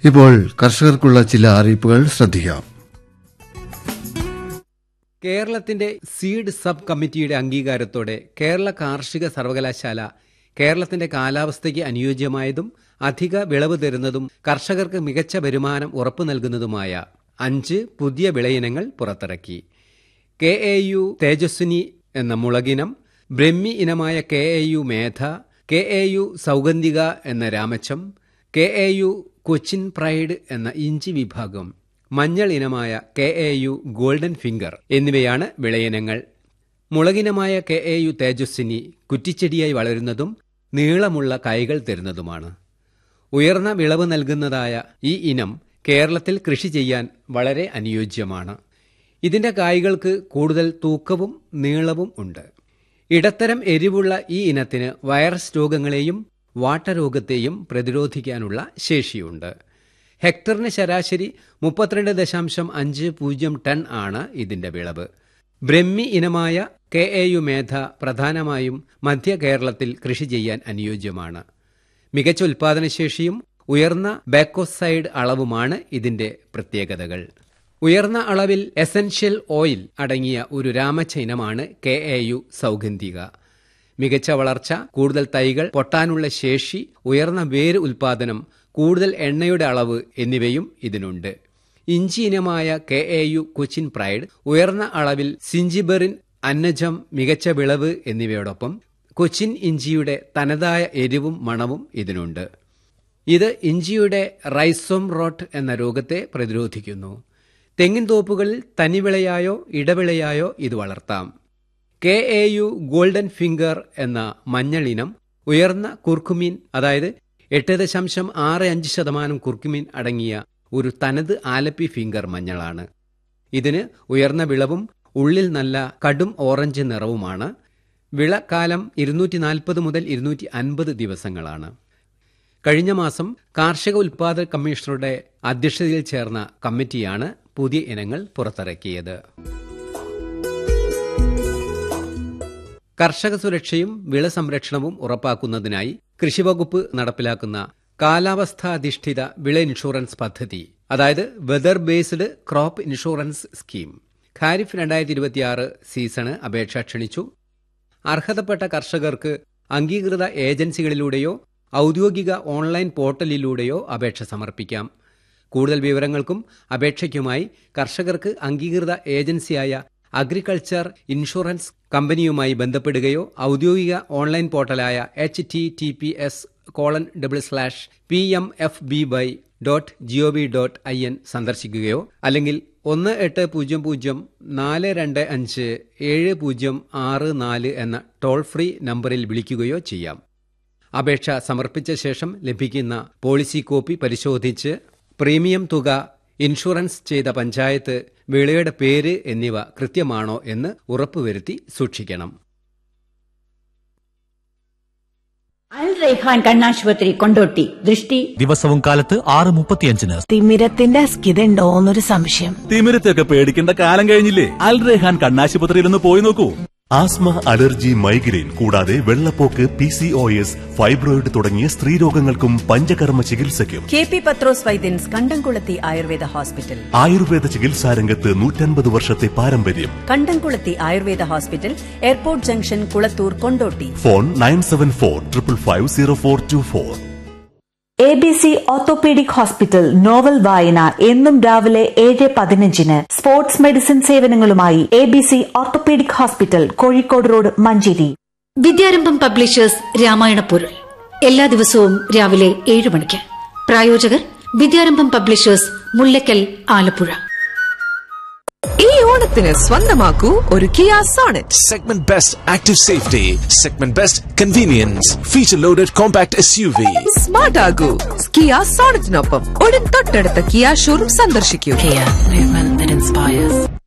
ഇപ്പോൾ കർഷകർക്കുള്ള ചില അറിയിപ്പുകൾ ശ്രദ്ധിക്കാം കേരളത്തിന്റെ സീഡ് സബ് കമ്മിറ്റിയുടെ അംഗീകാരത്തോടെ കേരള കാർഷിക സർവകലാശാല കേരളത്തിന്റെ കാലാവസ്ഥയ്ക്ക് അനുയോജ്യമായതും അധിക വിളവ് തരുന്നതും കർഷകർക്ക് മികച്ച വരുമാനം ഉറപ്പു നൽകുന്നതുമായ അഞ്ച് പുതിയ വിളയിനങ്ങൾ പുറത്തിറക്കി കെ എ യു തേജസ്വിനി എന്ന മുളകിനം ബ്രഹ്മി ഇനമായ K A U Medha K A U Saugandhika എന്ന രാമച്ചം K A U Cochin pride എന്ന ഇഞ്ചി വിഭാഗം മഞ്ഞൾ ഇനമായ K A U golden finger എന്നിവയാണ് വിളയിനങ്ങൾ മുളകിനമായ കെ എ യു തേജസ്വിനി കുറ്റിച്ചെടിയായി വളരുന്നതും നീളമുള്ള കായ്കൾ തരുന്നതുമാണ് ഉയർന്ന വിളവ് നൽകുന്നതായ ഈ ഇനം കേരളത്തിൽ കൃഷി ചെയ്യാൻ വളരെ അനുയോജ്യമാണ് ഇതിന്റെ കായ്കൾക്ക് കൂടുതൽ തൂക്കവും നീളവും ഉണ്ട് ഇടത്തരം എരിവുള്ള ഈ ഇനത്തിന് വൈറസ് രോഗങ്ങളെയും വാട്ടരോഗത്തെയും പ്രതിരോധിക്കാനുള്ള ശേഷിയുണ്ട് ഹെക്ടറിന് ശരാശരി മുപ്പത്തിരണ്ട് ദശാംശം അഞ്ച് പൂജ്യം ടൺ ആണ് ഇതിന്റെ വിളവ് ബ്രഹ്മി ഇനമായ കെ എ യു മേധ പ്രധാനമായും മധ്യ കേരളത്തിൽ കൃഷി ചെയ്യാൻ അനുയോജ്യമാണ് മികച്ച ഉൽപാദനശേഷിയും ഉയർന്ന ബാക്കോസൈഡ് അളവുമാണ് ഇതിന്റെ പ്രത്യേകതകൾ ഉയർന്ന അളവിൽ എസൻഷ്യൽ ഓയിൽ അടങ്ങിയ ഒരു രാമച്ച ഇനമാണ് കെ എ യു സൗഗന്ധിക മികച്ച വളർച്ച കൂടുതൽ തൈകൾ പൊട്ടാനുള്ള ശേഷി ഉയർന്ന വേര് ഉൽപാദനം കൂടുതൽ എണ്ണയുടെ അളവ് എന്നിവയും ഇതിനുണ്ട് ഇഞ്ചി ഇനമായ K A U Cochin pride ഉയർന്ന അളവിൽ സിഞ്ചിബറിൻ അന്നജം മികച്ച വിളവ് എന്നിവയോടൊപ്പം കൊച്ചിൻ ഇഞ്ചിയുടെ തനതായ എരിവും മണവും ഇതിനുണ്ട് ഇത് ഇഞ്ചിയുടെ റൈസോം റോട്ട് എന്ന രോഗത്തെ പ്രതിരോധിക്കുന്നു തെങ്ങിൻ തോപ്പുകളിൽ തനിവിളയായോ ഇടവിളയായോ ഇത് വളർത്താം K A U golden finger എന്ന മഞ്ഞൾ ഇനം ഉയർന്ന കുർക്കുമീൻ അതായത് എട്ട് ദശാംശം ആറ് അഞ്ച് ശതമാനം കുർക്കുമീൻ അടങ്ങിയ ഒരു തനത് ആലപ്പി ഫിംഗർ മഞ്ഞളാണ് ഇതിന് ഉയർന്ന വിളവും ഉള്ളിൽ നല്ല കടും ഓറഞ്ച് നിറവുമാണ് വിളക്കാലം ഇരുന്നൂറ്റി നാൽപ്പത് മുതൽ ഇരുന്നൂറ്റി അൻപത് ദിവസങ്ങളാണ് കഴിഞ്ഞ മാസം കാർഷിക ഉൽപാദക കമ്മീഷണറുടെ അധ്യക്ഷതയിൽ ചേർന്ന കമ്മിറ്റിയാണ് പുതിയ ഇനങ്ങൾ പുറത്തിറക്കിയത് കർഷക സുരക്ഷയും വിള സംരക്ഷണവും ഉറപ്പാക്കുന്നതിനായി കൃഷിവകുപ്പ് നടപ്പിലാക്കുന്ന കാലാവസ്ഥാധിഷ്ഠിത വിള ഇൻഷുറൻസ് പദ്ധതി അതായത് weather based crop insurance scheme kharif രണ്ടായിരത്തി ഇരുപത്തിയാറ് സീസണ് അപേക്ഷ ക്ഷണിച്ചു അർഹതപ്പെട്ട കർഷകർക്ക് അംഗീകൃത ഏജൻസികളിലൂടെയോ ഔദ്യോഗിക ഓൺലൈൻ പോർട്ടലിലൂടെയോ അപേക്ഷ സമർപ്പിക്കാം കൂടുതൽ വിവരങ്ങൾക്കും അപേക്ഷയ്ക്കുമായി കർഷകർക്ക് അംഗീകൃത ഏജൻസിയായ അഗ്രികൾച്ചർ ഇൻഷുറൻസ് കമ്പനിയുമായി ബന്ധപ്പെടുകയോ ഔദ്യോഗിക ഓൺലൈൻ പോർട്ടലായ H T T P S colon double slash P M F B Y dot gov dot I N സന്ദർശിക്കുകയോ അല്ലെങ്കിൽ ഒന്ന് എട്ട് പൂജ്യം പൂജ്യം നാല് രണ്ട് അഞ്ച് ഏഴ് പൂജ്യം ആറ് നാല് എന്ന ടോൾ ഫ്രീ നമ്പറിൽ വിളിക്കുകയോ ചെയ്യാം അപേക്ഷ സമർപ്പിച്ച ശേഷം ലഭിക്കുന്ന പോളിസി കോപ്പി പരിശോധിച്ച് പ്രീമിയം തുക ഇൻഷുറൻസ് ചെയ്ത പഞ്ചായത്ത് വിളയുടെ പേര് എന്നിവ കൃത്യമാണോ എന്ന് ഉറപ്പുവരുത്തി സൂക്ഷിക്കണം അൽ റൈഹാൻ കണ്ണാശുപത്രി കൊണ്ടോട്ടി ദൃഷ്ടി ദിവസവും കാലത്ത് ആറ് മുപ്പത്തിയഞ്ചിന് തിമിരത്തിന്റെ അസ്കിതയുണ്ടോ എന്നൊരു സംശയം തിമിരത്തെയൊക്കെ പേടിക്കേണ്ട കാലം കഴിഞ്ഞില്ലേ അൽ റെഹാൻ കണ്ണാശുപത്രിയിൽ ഒന്ന് പോയി നോക്കൂ ആസ്മ അലർജി മൈഗ്രെയിൻ കൂടാതെ വെള്ളപ്പോക്ക് P C O S fibroid തുടങ്ങിയ സ്ത്രീരോഗങ്ങൾക്കും പഞ്ചകർമ്മ ചികിത്സയ്ക്കും കെ പി പത്രോസ് വൈദ്യൻസ് കണ്ടംകുളത്തി ആയുർവേദ ഹോസ്പിറ്റൽ ആയുർവേദ ചികിത്സാരംഗത്ത് നൂറ്റൻപത് വർഷത്തെ പാരമ്പര്യം Kandamkulathy Ayurveda hospital airport junction Kulathur Kondotty phone nine seven four triple five zero four two four A B C orthopaedic hospital novel വായന എന്നും രാവിലെ ഏഴ് പതിനഞ്ചിന് സ്പോർട്സ് മെഡിസിൻ സേവനങ്ങളുമായി A B C orthopaedic hospital Kozhikode road Manjeri Vidyarambham publishers Ramayana പൊരുൾ എല്ലാ ദിവസവും രാവിലെ ഏഴ് മണിക്ക് പ്രായോജകർ വിദ്യാരംഭം പബ്ലിഷേഴ്സ് മുല്ലക്കൽ ആലപ്പുഴ ഈ ഓണത്തിന് സ്വന്തമാക്കൂ ഒരു Kia sonet Segment Best Active Safety, Segment Best Convenience, Feature Loaded Compact SUV. Smart ആകൂ കിയ സോണറ്റിനൊപ്പം ഉടൻ തൊട്ടടുത്ത കിയ ഷോറൂം സന്ദർശിക്കൂ